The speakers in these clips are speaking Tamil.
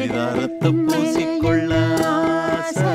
சிதாரத்தை பூசிக்கொள்ள ஆசை.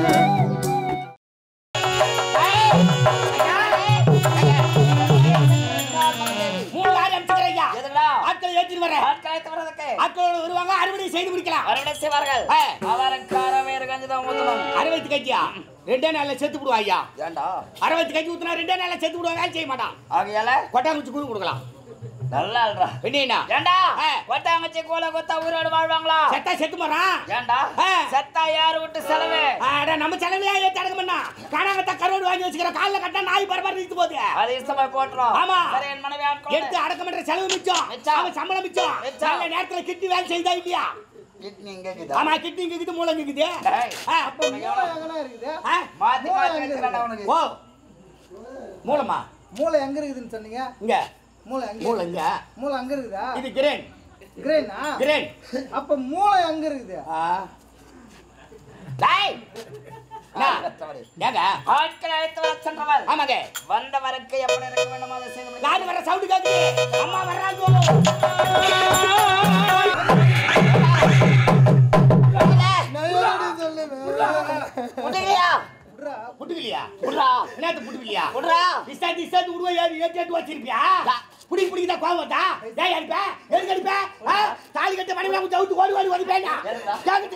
மூணு லாரி அனுப்பிச்சுக்கிறேன் ஐயா எதுக்குடா? ஆட்களை ஏற்றிட்டு வரேன் ஆட்களை அழைத்து வர்றதுக்கு ஆட்களோட வருவாங்க அறுவடை செய்து முடிக்கலாம் அறுவடை செய்வார்கள் ஆ. அவருக்கார வேறு கஞ்சிதான் ஊத்தணும் அறுபத்து கஞ்சியா ரெண்டே நாள்ல செத்து விடுவா ஐயா ஏண்டா அறுபத்து கஞ்சி ஊத்துனா ரெண்டே நாள்ல செத்து விடுவா வேலை செய்ய மாட்டான் ஆகையால கொட்டாங்குச்சி கூழ் கொடுக்கலாம் நல்லா இல்லடா என்னண்ணா ஏண்டா ஆ. கொட்டாங்கச்சி கோல கொத்தா உயிரோடு வாழ்வாங்களா செத்தா செத்து போறான் ஏண்டா ஆ. செத்தா யாரு விட்டு செலவு அட நம்ம செலவையா ஏத்தி அடக்க பண்ணா காணாங்கத்த கருவாடு வாங்கி வச்சுக்கிற கால்ல கட்டா நாய் பரபர நிறுத்து போகுது அது இஷ்டமா போட்டுரும் ஆமா. சரி என் மனைவி ஆட்கள் எடுத்து அடக்க பண்ற செலவு மிச்சம் மிச்சம். அவன் சம்பளம் மிச்சம் மிச்சம். நல்ல நேரத்துல கிட்டி வேலை செய்தா இல்லையா கிட்னி இங்க இருக்குதா? ஆமா கிட்டி இங்க இருக்குது மூளை இங்க இருக்குது டேய். ஆ, மூளை எங்கெல்லாம் இருக்குது ஆ, மாத்தி மூளை மாத்தி எங்க வச்சுக்கிறேன்டா உனக்கு ஓ மூலமா மூளை எங்க இருக்குதுன்னு சொன்னீங்க இங்க மூளை எங்க மூளை இங்க மூளை அங்க இருக்குதா இது கிரேன் கிரேனா கிரேன் அப்ப மூளை அங்க இருக்குது ஆ டேய். அண்ணா, sorry. ஏங்க ஆட்களை அழைத்து வர சென்றவர் ஆமாங்க வந்தவருக்கு எப்படி இருக்க வேண்டும் அதை செய்து முடிக்க நாடு வர சவுண்டு கேக்குது அம்மா வர்றாங்க நான் சொல்லுவேன் முடியலையா புட்டுக்கலையா விட்றா என்னத்து புட்டுக்கலையா விட்றா டிஸ்டா டிஸ்டா விடுவா ஏறி ஏற்றி ஏற்றி வச்சிருப்பியா புடி புடிக்கிட்டா கோவம் வந்தா ஏன் அடிப்ப எதுக்கு அடிப்ப ஆ? தாலி கட்ட மணி விழா அவுத்து ஓடி ஓடி ஓடி பேனா கேக்குது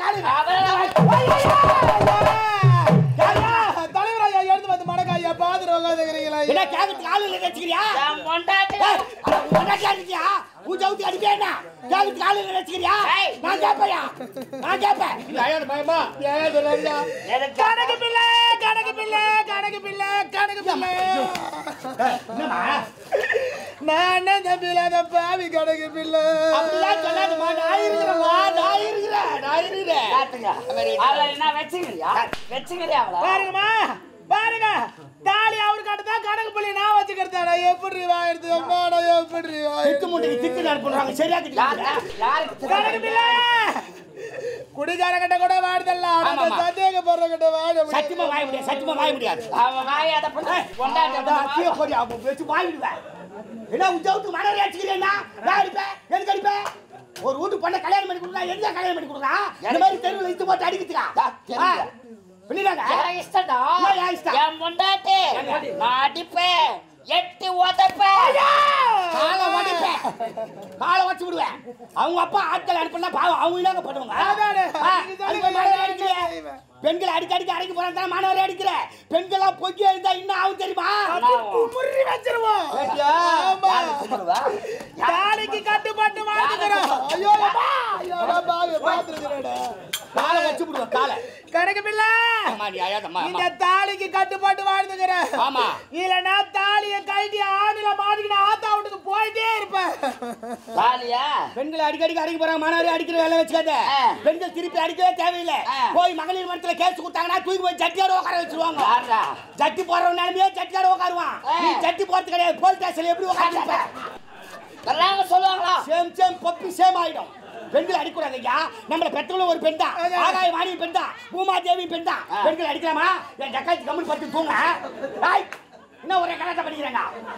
தலைவர் ஐயா எழுந்து வந்து மடக்கா ஐயா பாத்துட்டு உட்காந்துக்கிறீங்களா என்ன கேக்குறதுக்கு ஆளு இல்லை வச்சுக்கிறியா என் பொண்டாட்டி இருக்கியா ஊத்தி ஊத்தி அடிப்பேனா கேக்குறதுக்கு ஆளு இல்லை வச்சுக்கிறியா ஏய். நான் கேட்பையா நான் கேட்பேன் இல்ல ஐயா பயமா ஏன் சொல்லலையா எனக்கு கணக்கு பிள்ளை கணக்கு பிள்ளை கணக்கு பிள்ளை கணக்கு பிள்ளை என்னம்மா நான் தம்பி இல்லாத பாவி கணக்கு பிள்ளை அப்படிலாம் சொல்லாதம்மா நான் இருக்கிறேம்மா நான் இருக்கிறேன் நான் இருக்கிறேன் காட்டுங்க அவளை என்ன வச்சுக்கிறியா வச்சுக்கிறியா அவளை பாருங்கம்மா பாருங்க தாலி அவரு கட்டுதா கணக்கு பிள்ளை நான் வச்சுக்கிறதா எப்படி வாயிடுது அம்மா நான் எப்படி திட்டு வாயிடுது மூட்டைக்கு திட்டு நான் பண்றாங்க சரியா யாரு- திட்டு யாருக்கு கணக்கு பிள்ளை குடிகார கிட்ட கூட வாடுதல்ல ஆமாம்மா. சந்தேக போடுற கிட்ட வாட சத்தியமா வாய முடியாது சத்தியமா வாய முடியாது அவன் வாய் அதை பண்ண பொண்டாட்டி அதை அதான் கீழே பண்ண. போடி அவன் வச்சு வாங்கிடுவேன் என்ன உத்தியோகத்துக்கு மனைவி அடிச்சுக்கிறேன்னா நான் அடிப்பேன் எதுக்கு அடிப்பேன் ஒரு வீட்டு பொண்ணை கல்யாணம் பண்ணி கொடுக்குறா எதுக்கு கல்யாணம் பண்ணி கொடுக்குறா இந்த மாதிரி தெருவில் இழுத்து போட்டு அடிக்கிறா தெரியல. பண்ணிடாங்க என் இஷ்டம்டா. என்ன என் இஷ்டம்? என் பொண்டாட்டி. நான் அடிப்பேன் எட்டி உதைப்பேன் காலை உடைப்பேன் காலை வச்சு விடுவேன் அவங்க அப்பா ஆட்கள் அனுப்பினா பாவம் அவங்க என்னங்க பண்ணுவாங்க அதானே. ஆ, நீங்க அதுக்கு சொல்லுங்க, மாணவரை நான் அடிக்கிற. செய்வேன். பெண்கள் அடிக்க அடிக்க அடைக்க போறாங்க மாணவரை அடிக்கிற பெண்களா பொக்கி எழுந்தா இன்னும் ஆகும் தெரியுமா முறி வச்சிருவோம் கேட்டியா? ஆமா யாரு கும்பிடுவா? தாலிக்கு கட்டுப்பட்டு வாழ்ந்துக்கிறோம் ஐயோ அப்பா ஐயோ நான் பாவி பாத்துக்கிறேன் காலை வச்சு விடுவேன் காலை கணக்கு பிள்ளை அம்மா நீ அழாதம்மா அம்மா. இந்த தாலிக்கு கட்டுப்பட்டு வாழ்ந்துக்கிறேன் ஆமா. இல்லனா தாலிய கழட்டி ஆணில மாட்டிக்கின ஆத்தா வீட்டுக்கு போயிட்டே இருப்பேன் தாலியா? பெண்களை அடிக்கடி அடிக்க போறாங்க மாணவரை அடிக்கிற வேலை வச்சுக்காத ஆ. பெண்கள் திருப்பி அடிக்கவே தேவையில்லை ஆ. போய் மகளிர் மன்றத்துல கேஸ் கொடுத்தாங்கன்னா தூக்கி போய் ஜட்டியோட உட்கார வச்சிருவாங்க யாருடா? ஜட்டி போடுற நிலைமையே ஜட்டியோட உட்காருவான் ஆ. நீ ஜட்டி போறது கிடையாது போலீஸ் ஸ்டேஷன்ல எப்படி உட்காந்துருப்ப எல்லாரும் சொல்லுவாங்களா சேம் சேம் பப்பி சேம் ஆயிடும் பெண்கள் அடிக்கூடாது ஐயா நம்மள பெற்றவங்களும் ஒரு பெண் தான் ஆகாய வாணி பெண் தான் பூமா தேவி பெண் தான் ஆ. பெண்கள் அடிக்கலாமா என் ஜக்காச்சி கம்மல் பத்து தூங்க டேய், இன்னும் ஒரே கலாட்டம் பண்ணிக்கிறாங்க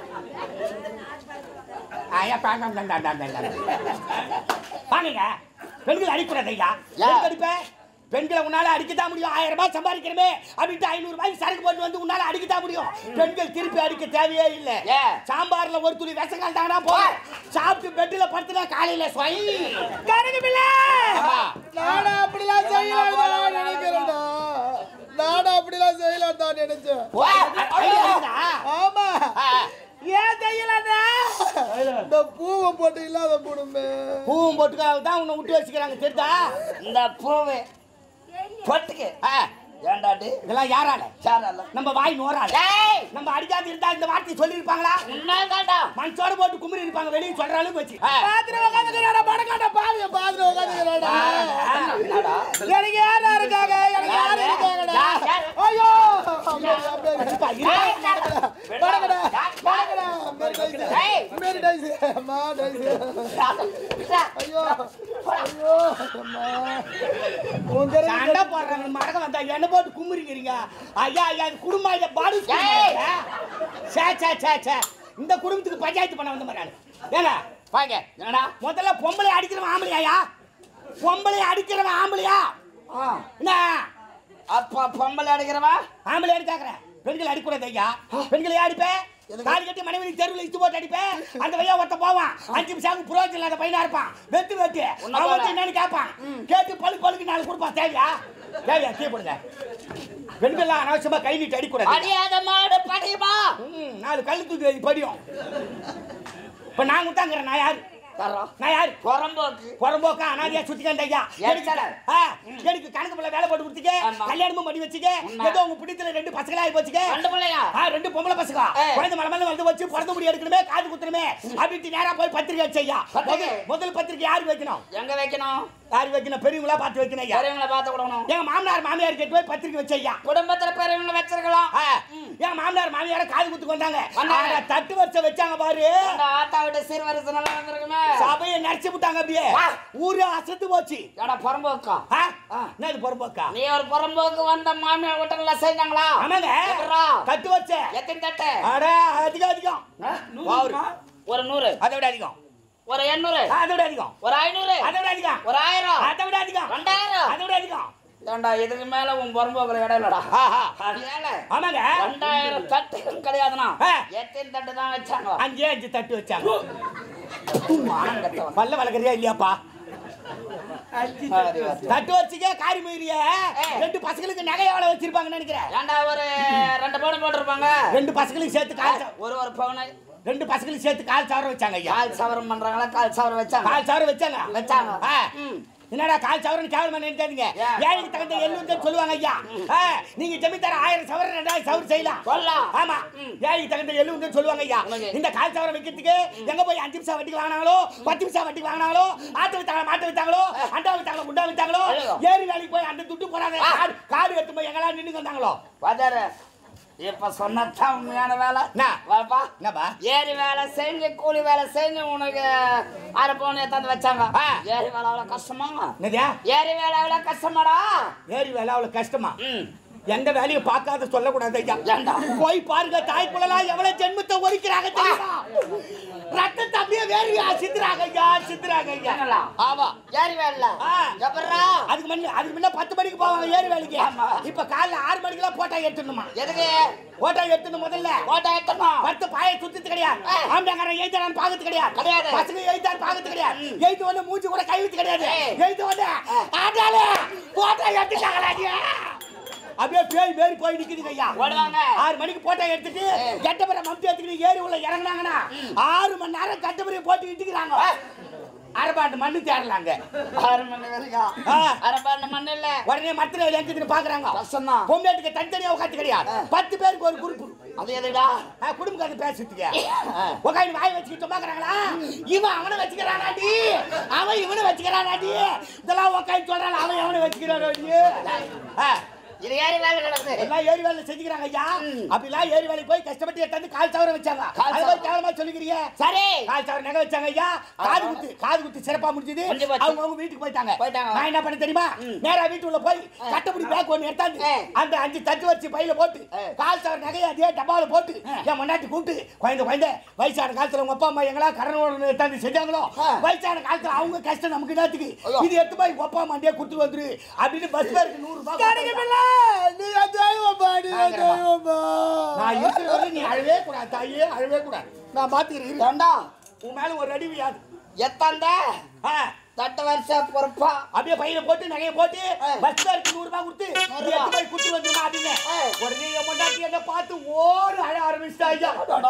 ஐயா பாங்க வாங்குங்க பெண்கள் அடிக்கூடாது ஐயா யா. எதுக்கு அடிப்ப பெண்களை உன்னால அடிக்கத்தான் முடியும் ஆயிரம் ரூபாய் சம்பாதிக்கிறமே அப்படின்ட்டு ஐநூறு ரூபாய்க்கு சரக்கு போட்டு வந்து உன்னால அடிக்கத்தான் முடியும் பெண்கள் திருப்பி அடிக்க தேவையே இல்லை ஏன்? சாம்பார்ல ஒரு துளி விஷக்கால் தானா போ சாப்பிட்டு பெட்ல படுத்துனா காலையில ஸ்வை கணக்கு பிள்ளை ஆமா. நானா அப்படிலாம் செய்யலாம் நினைக்கிறேன்டா நானா அப்படிலாம் செய்யலாம் தான் நினைச்சேன் ஓ, ஐடியா இருக்குதா? ஆமா ஆ, ஏன் செய்யலடா இந்த பூவை போட்டு இல்லாத போடுமே பூவும் போட்டுக்காக தான் உன்னை விட்டு வச்சுக்கிறாங்க தெரியுதா இந்த பூவு பொட்டுக்கு ஆ, ஏண்டாடி இதெல்லாம் யாரால சாரல்ல நம்ம வாய் நோறால டேய் நம்ம அடிக்காது இருந்தா இந்த வார்த்தை சொல்லி இருப்பாங்களா உன்னாதான்டா மனசோட போட்டு கும்பிடி இருப்பாங்க வெளியே சொல்ற அளவுக்கு வச்சு ஆ. பாத்துட்டு உட்காந்துக்கிறாடா படக்காட்ட பாவிய பாத்துட்டு உட்காந்துக்கிறாடா என்னடா எனக்கு யாரா இருக்காங்க எனக்கு யாரு இருக்காங்கடா யார், யார்? ஐயோ அம்மா, அம்மா, அப்பா, இரு. ஏய், படக்கடா யார், படக்கடா மேரி டைஸ் ஏய். மேரி டைஸ் அம்மா டைஸ் ஐயோ ஐயோ அம்மா உங்க சண்டை போடுறாங்க மடக்க வந்தா என்ன போட்டு கும்பிடுங்கிறீங்க ஐயா ஐயா இது குடும்பம் இதை பாடு ஏய். சே சே சே சே இந்த குடும்பத்துக்கு பஞ்சாயத்து பண்ண வந்த மாதிரி ஆளு. ஏங்க வாங்க என்னடா முதல்ல பொம்பளை அடிக்கிறவன் ஆம்பளையா பொம்பளை அடிக்கிறவன் ஆம்பளையா ஆ. என்ன அப்ப பொம்பளை அடிக்கிறவா ஆம்பளை அடிக்காக்குறேன் பெண்கள் அடிக்கூடாது ஐயா பெண்களை அடிப்பேன் தாலி கட்டி மனைவி தெருவில் இஷ்டு போட்டு அடிப்பேன் அந்த பையன் ஒருத்த போவான் அஞ்சு நிமிஷம் புரோஜனம் இல்லாத பையனா இருப்பான் வெட்டு வெட்டு உன்னை அவன் போல. வந்து என்னன்னு கேட்பான் கேட்டு பழு பழுக்கு நாலு கொடுப்பான் தேவையா தேவையா கீ போடுங்க பெண்கள்லாம் அனாவசியமா கை நீட்டு அடிக்கூடாது அடியாத மாடு படியுமா ம், நாலு கல்லு தூக்கி வை, படியும் இப்ப நான் முத்தாங்கிறேன் நான் யாரு தரோம் நான் யாரு புறம்போக்கு புறம்போக்கா அனாதியா சுத்திக்கேன் ஐயா எனக்கு ஏன் ஆ, எனக்கு கணக்கு பிள்ளை வேலை போட்டு கொடுத்துக்க ஆமா. கல்யாணமும் பண்ணி வச்சுக்க உண்மை. ஏதோ உங்க பிடித்துல ரெண்டு பசங்களா ஆகி போச்சுக்க ரெண்டு பிள்ளையா ஆ, ரெண்டு பொம்பளை பசங்க ஏ. குழந்தை மலை மேல வந்து வச்சு பிறந்த முடி எடுக்கணுமே காது குத்துணுமே அப்படின்ட்டு நேரா போய் பத்திரிக்கை வச்சையா பத்திரிக்கை? முதல் முதல் பத்திரிக்கை யாருக்கு வைக்கணும் எங்க வைக்கணும் யாருக்கு வைக்கணும் பெரியவங்களா பார்த்து வைக்கணும் ஐயா பெரியவங்களை பார்த்து கொடுக்கணும் எங்க மாமனார் மாமியார் கேட்டு போய் பத்திரிக்கை வச்சையா குடும்பத்துல பெரியவங்களை வச்சிருக்கலாம் ஆ, என் மாமனார் மாமியார காது குத்துக்கு வந்தாங்க வந்தாங்க. ஆனா, தட்டு வருஷம் வச்சாங்க பாரு அந்த ஆத்தா விட்டு சீர்வரிசை நல்லா வந்திருக்குமே சபையை நடிச்சு விட்டாங்க அப்படியே வா. ஊரு அசத்து போச்சு ஏடா புறம்போக்கா ஆ? ஆ. என்னது பொறுப்பக்கா நீ ஒரு புறம்போக்கு வந்த மாமியார் வீட்டுல செஞ்சாங்களா ஆமாங்க எப்படிடா? தட்டு வச்ச எத்தனை தட்டு அட அதிகம் அதிகம் வாவ். ஒரு நூறு அதை விட அதிகம் ஒரு எண்ணூறு அதை விட அதிகம் ஒரு ஐநூறு அதை விட அதிகம் ஒரு ஆயிரம் அதை விட அதிகம் ரெண்டாயிரம் அதை விட அதிகம் ஏண்டா இதுக்கு மேல உன் புறம்போக்குல இடம் இல்லடா ஆஹா. ஏழை. ஆமாங்க ரெண்டாயிரம் தட்டு கிடையாதுண்ணா ஆ. எத்தனை தட்டு தான் வச்சாங்க அஞ்சே அஞ்சு தட்டு வச்சாங்க பல்ல வளர்க்குறியா இல்லையாப்பா தட்டு வச்சுக்க காரி மயிரிய ரெண்டு பசங்களுக்கு நகை எவ்வளவு வச்சிருப்பாங்கன்னு நினைக்கிறேன் ஏண்டா ஒரு ரெண்டு பவுன் போட்டிருப்பாங்க ரெண்டு பசங்களுக்கு சேர்த்து கால் சா- ஒரு ஒரு பவுனை ரெண்டு பசங்களுக்கு சேர்த்து கால் சவரம் வச்சாங்க ஐயா கால் சவரம் பண்றாங்களா கால் சவரம் வச்சாங்க கால் சவரம் வச்சாங்க வச்சாங்க. ஆ. ம். என்னடா கால் சவரன் கேவலமா நினைக்காதீங்க ஏன்? ஏழைக்கு தகுந்த எள்ளு சொல்லுவாங்க ஐயா ஆ, நீங்க ஜமீன்தார ஆயிரம் சவரன் ரெண்டாயிரம் சவரம் செய்யலாம் சொல்லலாம். ஆமா ம். ஏழைக்கு தகுந்த எள்ளு சொல்லுவாங்க ஐயா உனக்கு. இந்த கால் சவரம் வைக்கிறதுக்கு எங்க போய் அஞ்சு நிமிஷம் வட்டிக்கு வாங்கினாங்களோ பத்து நிமிஷம் வட்டிக்கு வாங்கினாங்களோ ஆட்டு வித்தாங்களோ மாட்டு வித்தாங்களோ அண்டா வித்தாங்களோ முண்டா வித்தாங்களோ ஐயோ. ஏறி வேலைக்கு போய் அந்த துட்டு போறாங்க ஆ. காடு காடு எடுத்து போய் எங்கெல்லாம் நின்று வந்தாங்களோ பாத்தாரு இப்ப சொன்னதான் உண்மையான வேலை என்ன? வாப்பா என்னப்பா ஏரி வேலை செஞ்சு கூலி வேலை செஞ்சு உனக்கு அரை பவுன் எடுத்தாந்து வச்சாங்க ஆ. ஏரி வேலை அவ்வளவு கஷ்டமா என்னதியா ஏரி வேலை அவ்வளவு கஷ்டமாடா ஏறி வேலை அவ்வளவு கஷ்டமா ம் எந்த வேலையும் பார்க்காத சொல்லக்கூடாது ஐயா ஏண்டா? போய் பாருங்க தாய் புள்ளலாம் எவ்வளவு ஜென்மத்தை ஒதுக்கிறாங்க தெரியுமா ரத்தத்தை அப்படியே வேறு சித்துறாங்க ஐயா சித்துறாங்க ஐயா என்னடா? ஆமா ஏரி வேலை ஆ. எப்படா அதுக்கு முன்ன அதுக்கு முன்ன பத்து மணிக்கு போவாங்க ஏறு வேலைக்கு ஆமா. இப்ப காலைல ஆறு மணிக்கெல்லாம் போட்டா எடுத்துடணுமா எதுக்கு போட்டா எடுத்துடணும் முதல்ல ஓட்ட எத்தணும் பத்து பாய சுத்தது கிடையாது ஆ. ஆம்பளைக்காரன் எழுத்தாரன் பாக்கத்து கிடையாது கிடையாது. பசங்க எழுத்தாரு பாக்கத்து கிடையாது எழுத்து வந்து மூஞ்சி கூட கை வச்சு கிடையாது ஏய். எழுத்து வந்து ஆட்டாளே போட்டா எடுத்துட்டாங்களா நீ? அப்படியே பேய் பேரி போய் நிக்குதுங்க ஐயா ஓடுவாங்க ஆறு மணிக்கு போட்டோ எடுத்துட்டு ஏய். கெட்டபுரை மம்தி எடுத்துக்கிட்டு ஏரி உள்ள இறங்குனாங்கன்னா ஆறு மணி நேரம் கெட்டபுரையை போட்டு இட்டுக்கிறாங்க அரபாண்டு மண்ணு தேடலாங்க ஆறு மணி வரைக்கும் ஆ. அரை பண்ண மண் இல்ல உடனே மத்திர எங்கிட்டு பாக்குறாங்க கஷ்டம்தான் பொம்பளைட்டுக்கு தனித்தனியா உட்காந்து கிடையாது பத்து பேருக்கு ஒரு குரூப் அது எதுடா குடும்ப கதை பேசிட்டுங்க உட்காந்து வாய் வச்சுக்கிட்டு பாக்குறாங்களா இவன் அவனை வச்சுக்கிறானாடி அவன் இவனை வச்சுக்கிறானாடி இதெல்லாம் உட்காந்து சொல்றான் அவன் அவனை வச்சுக்கிறானாடி ஆ, இது ஏரி வேலை கிடக்குது எல்லாம் ஏரி வேலை செஞ்சுக்கிறாங்க ஐயா அப்படிலாம் ஏரி வேலைக்கு போய் கஷ்டப்பட்டு எடுத்தாந்து கால் சவர வச்சாங்க கால் அது சவரம். போய் கேவலமா சொல்லிக்கிறீங்க சரி கால் சவர நகை வச்சாங்க ஐயா காது குத்து காது குத்து சிறப்பா முடிஞ்சது முடிஞ்சு போச்சு. அவங்க அவங்க வீட்டுக்கு போயிட்டாங்க போயிட்டாங்க. நான் என்ன பண்ண தெரியுமா நேரா வீட்டுக்குள்ள போய் கட்டப்படி பேக் ஒண்ணு எடுத்தாந்து ஏ. அந்த அஞ்சு தட்டு வச்சு பையில போட்டு ஏ. கால் சவர நகையை அதே டப்பால போட்டு என் முன்னாடி கூப்பிட்டு குழந்தை குழந்தை வயசான காலத்துல உங்க அப்பா அம்மா எங்களா கடன் ஒன்று எடுத்தாந்து செஞ்சாங்களோ ஆ. வயசான காலத்துல அவங்க கஷ்டம் நமக்கு என்னத்துக்கு ஐயோ. இது எடுத்து போய் உங்க அப்பா அம்மா அண்டியே கொடுத்து வந்துரு அப்படின்னு பஸ் பேருக்கு நூறு ரூபாய் கொடுத்தாங்க. நீ தெய்வமா நீ தெய்வமா நான் இருக்கிற வரை நீ அழவே கூடாது தாயே அழவே கூடாது நான் பாத்துக்கிறேன் ஏண்டா உன் மேல ஒரு அடி வியாது எத்தாந்த ஆ, தட்டு வருஷம் பொறுப்பா அப்படியே பையில போட்டு நகைய போட்டு ஆ. பஸ் பேருக்கு நூறு ரூபாய் கொடுத்து நூறு இது எடுத்து ரூபாய். போய் குடுத்து வந்துருமா அப்படின்னு ஆ. உடனே என் பொண்டாட்டி என்ன பார்த்து ஓடு அழ ஆரம்பிச்சிட்டா ஐயா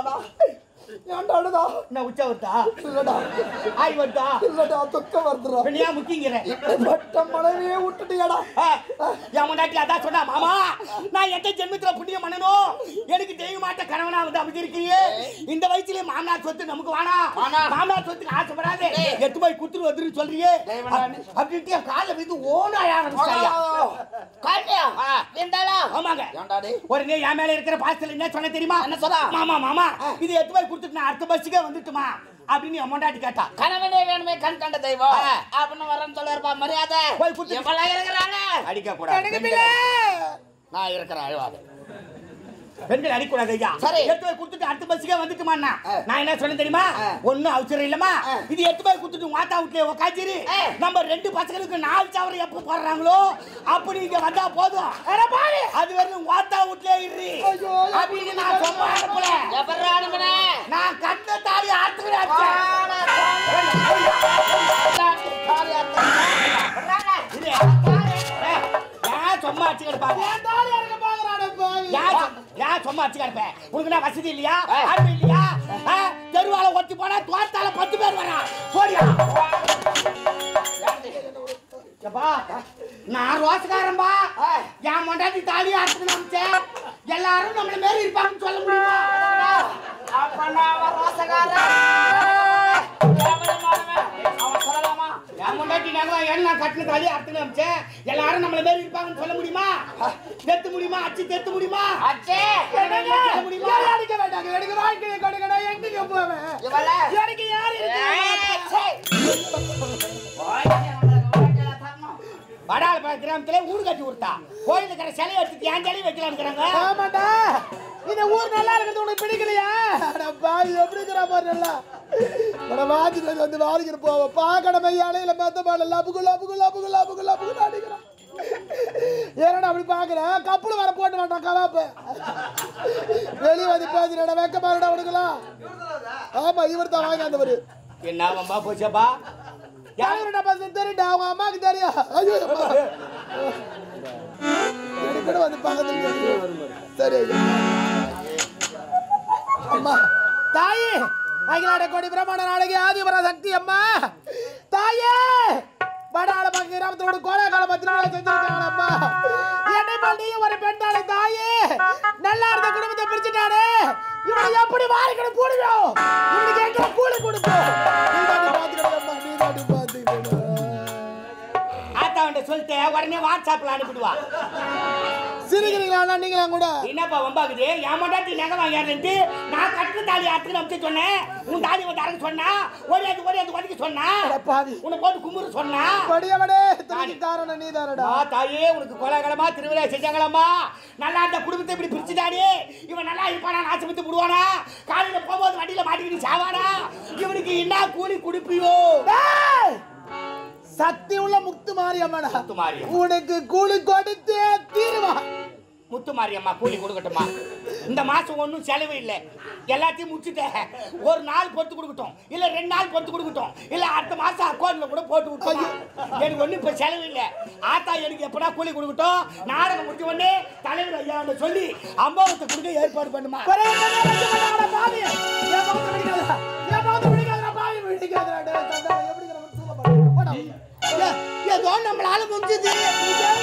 ஏன்டா அழுதா என்ன உச்சா வருதா இல்லடா ஆய் வருதா இல்லடா துக்கம் வருதுடா பெண்ணியா முக்கிங்கிறேன் இப்படிப்பட்ட மனைவியே விட்டுட்டியாடா ஆ, என் முன்னாடி அதான் சொன்னா மாமா நான் எந்த ஜென்மத்துல புண்ணியம் பண்ணணும் எனக்கு தெய்வமாட்ட கணவனா வந்து அமைஞ்சிருக்கிறியே இந்த வயசுலயே மாமனார் சொத்து நமக்கு வேணாம் வேணாம். மாமனார் சொத்துக்கு ஆசைப்படாதே ஏய். எடுத்து போய் குத்துரு வந்துரு சொல்றியே தெய்வம்டா நீ. அப்படின்ட்டு என் காலில் வந்து ஓன ஆரம்பிச்சாயா காட்டியா ஆ. இந்தாடா ஆமாங்க ஏண்டாடி உடனே என் மேல இருக்கிற பாசத்துல என்ன சொன்ன தெரியுமா என்ன சொன்னா? மாமா மாமா இது எடுத்து போய் கொடுத்துட்டு நான் அடுத்த பஸ்ஸுக்கே வந்துட்டுமா அப்படின்னு என் முண்டாட்டி கேட்டா கணவனே வேணுமே கண் கண்ட தெய்வம் ஆ. அப்படின்னு வரேன்னு சொல்லிருப்பா மரியாதை போய் குத்து. எவ்வளவு இருக்கிறானே அடிக்க கூடாது நான் இருக்கிறேன் அழுவாத பெண்கள் அடிக்கூடாது ஐயா சரி. எடுத்து போய் கொடுத்துட்டு அடுத்த பஸ்ஸுக்கே வந்துட்டுமாண்ணா ஆ. நான் என்ன சொன்னேன் தெரியுமா ஆ. ஒன்னும் அவசரம் இல்லம்மா ஆ. இது எடுத்து போய் கொடுத்துட்டு மாத்தா வீட்லயே உக்காச்சிரு ஆ. நம்ம ரெண்டு பசங்களுக்கு நாலு சவரம் எப்ப போடுறாங்களோ அப்படி இங்க வந்தா போதும் அது வரைக்கும் மாத்தா வீட்லயே இரு அப்படின்னு நான் சொன்ன அனுப்பல எவர்ரா அனுப்புன? நான் கட்ட தாலி ஆத்துக்கிறேன் ஆனா, தாலி அறுத்தா. வர்றாங்க. இது ஏன் சும்மா அடிச்சு கிடப்பாங்க தாலி அறுக்க பாக்குறானே பாவி. ஏன் சும்- ஏன் சும்மா அடிச்சு கிடப்பேன் உனக்கு என்ன வசதி இல்லையா ஆ. அறிவு இல்லையா ஆ? தெருவால ஒத்தி போனா தோட்டால பத்து பேர் வரா போடியா எப்பா, நான் ரோசக்காரன்பா என் மொண்டாட்டி தாலி அறுத்துக்கு நம்பிச்சேன் எல்லாரும் நம்மள மாரி இருப்பாங்கன்னு சொல்ல முடியுமா அப்பன்னா அவன் ரோசக்காரன். கேவலமானவன். அவன் சொல்லலாமா? என் மொண்டாட்டி நகரம் ஏன் நான் கட்டின தாலி அறுத்துக்கு நம்பிச்சேன் எல்லாரும் நம்மள மாரி இருப்பாங்கன்னு சொல்ல முடியுமா தெத்து முடியுமா அச்சு தெத்து முடியுமா அச்சே. என்னங்க? சொல்ல முடியுமா ஏன் அடிக்க வேண்டாங்க எனக்கு வாழ்க்கையை கொடுக்கணும் எங்கேங்க போவேன் இவள. எனக்கு யார் ஏய், இருக்கு சே. ஓய், அவனுக்கு வாழ்க்கையில தரணும். வடால கிராமத்துல ஊடு கட்டி கொடுத்தா கோயில் இருக்கிற சிலையை எடுத்துட்டு என் சிலையை வைக்கலாம்ங்கிறாங்க ஆமாண்டா இந்த ஊர் நல்லா இருக்கிறது உனக்கு பிடிக்கலையா அட பாவி எப்படி இருக்கிறா பாரு நல்லா அட வாதிக்கு வந்து வாதிக்கிட்டு போவோம் பாக்கட மையாலையில மெத்த பாடல லபுகு லபுகு லபுகு லபுகு லபுகு அடிக்கிறான் ஏன்னா அப்படி பாக்குறேன் கப்புல வர போட்டு வேண்டாம் கவாப்பு வெளியே வந்து பேசுறா வெக்க பாருடா உனக்குலாம் ஆமா இவர் தான் வாங்கி அந்த ஒரு என்ன வம்பா போச்சப்பா யாருடா பசங்க தெரியும்டா அவங்க அம்மாக்கு தெரியும் ஐயோ அம்மா. எனக்கு கூட வந்து பக்கத்துல நின்னு. சரி ஐயா. அம்மா தாயே அகிலாட கோடி பிரமாண நாளைக்கு ஆதிபர சக்தி அம்மா தாயே படால பக்க கிராமத்தோட கோலை கால பத்திரம் செஞ்சிருக்காங்க அம்மா என்னை பண்ணியும் ஒரு பெண் தானே தாயே நல்லா இருந்த குடும்பத்தை பிரிச்சுட்டானே இவனை எப்படி வாரிக்கணும் கூடுவோம் இவனுக்கு எங்க கூலி கொடுப்போம் நீ தாண்டி பாத்துக்கணும் அம்மா நீ தாண்டி பாத்துக்கணும் ஆத்தாவன்ட்ட சொல்லிட்டு உடனே வாட்ஸ்அப்ல அனுப்பிடுவா சிரிக்கிறீங்களா அண்ணா நீங்களா கூட என்னப்பா வம்பாக்குது என் மொண்டாட்டி நகை வாங்கியாருன்ட்டு நான் கட்டு தாலி அத்துக்கு நம்பிச்சு சொன்னேன் உன் தாலி வந்து அறக்க சொன்னா ஓடியாது ஓடியாது ஒதுக்க சொன்னா அட பாவி உன்னை போட்டு கும்புறு சொன்னா படியவனே திருச்சி தாரண நீ தானடா ஆ தாயே உனக்கு கொலைகளமா திருவிழா செஞ்சாங்களம்மா நல்லா இந்த குடும்பத்தை இப்படி பிரிச்சுட்டாடி இவன் நல்லா இருப்பானா நாசமித்து விடுவானா காலையில போகும்போது வண்டியில மாட்டிக்கிட்டு சாவானா இவனுக்கு என்ன கூலி குடுப்பியோ டேய்! சக்தி உள்ள முத்து மாரியம்மனா முத்து மாரியம்மா. உனக்கு கூலி கொடுத்தே தீருவா முத்து மாரியம்மா கூலி கொடுக்கட்டுமா இந்த மாசம் ஒன்றும் செலவு இல்லை எல்லாத்தையும் முடிச்சுட்டேன் ஒரு நாள் பொறுத்து கொடுக்கட்டும் இல்ல ரெண்டு நாள் பொறுத்து கொடுக்கட்டும் இல்ல அடுத்த மாசம் அக்கௌண்ட்ல கூட போட்டு விட்டோம் எனக்கு ஒன்றும் இப்ப செலவு இல்லை ஆத்தா எனக்கு எப்படா கூலி கொடுக்கட்டும் நாடகம் முடிச்ச உடனே தலைவர் ஐயா சொல்லி அம்பாவத்தை கொடுக்க ஏற்பாடு பண்ணுமா ஒரே ஒரு நிமிஷம் பண்ணாங்கடா பாவி என் முகத்தை பிடிக்காதடா என் முகத்தை பிடிக்காதடா பாவி பிடிக்காதடா டேய் தண்டா எப்படி இருக்கிற மட்டும் சொல்ல மாட்டேன் போடா ஏ- ஏதோ நம்மளால முடிஞ்சது இதே